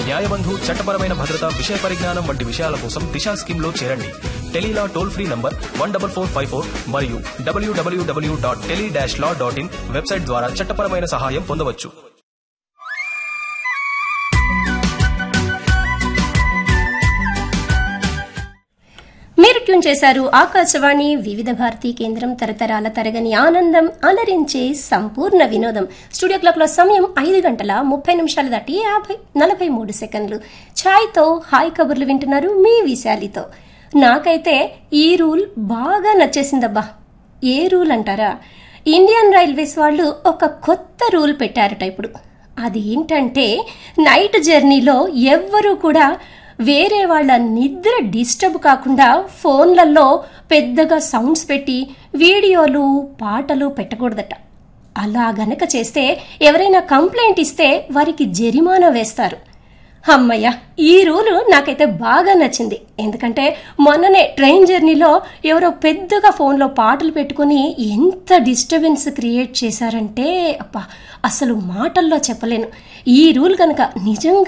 న్యాయబంధు చట్టపరమైన భద్రత విషయ పరిజ్ఞానం వంటి విషయాల కోసం దిశా స్కీమ్ లో చేరండి Tele Law toll free number one double four five four మరియు W W W dot tele dash law dot in website ద్వారా చట్టపరమైన సహాయం పొందవచ్చు మీరు ట్యూన్ చేశారు ఆకాశవాణి వివిధ భారతి కేంద్రం తరతరాల తరగని ఆనందం అలరించే సంపూర్ణ వినోదం స్టూడియో క్లాక్ లో సమయం ఐదు గంటల ముప్పై నిమిషాలు దాటి యాభై నలభై మూడు సెకండ్లు ఛాయ్తో హాయ్ కబుర్లు వింటున్నారు మీ విశాలితో నాకైతే ఈ రూల్ బాగా నచ్చేసిందబ్బా ఏ రూల్ అంటారా ఇండియన్ రైల్వేస్ వాళ్ళు ఒక కొత్త రూల్ పెట్టారట ఇప్పుడు అది ఏంటంటే నైట్ జర్నీలో ఎవ్వరూ కూడా వేరే వాళ్ళ నిద్ర డిస్టర్బ్ కాకుండా ఫోన్లలో పెద్దగా సౌండ్స్ పెట్టి వీడియోలు పాటలు పెట్టకూడదట అలా గనక చేస్తే ఎవరైనా కంప్లైంట్ ఇస్తే వారికి జరిమానా వేస్తారు అమ్మయ్య ఈ రూలు నాకైతే బాగా నచ్చింది ఎందుకంటే మొన్ననే ట్రైన్ జర్నీలో ఎవరో పెద్దగా ఫోన్లో పాటలు పెట్టుకుని ఎంత డిస్టర్బెన్స్ క్రియేట్ చేశారంటే అబ్బా అసలు మాటల్లో చెప్పలేను ఈ రూల్ కనుక నిజంగా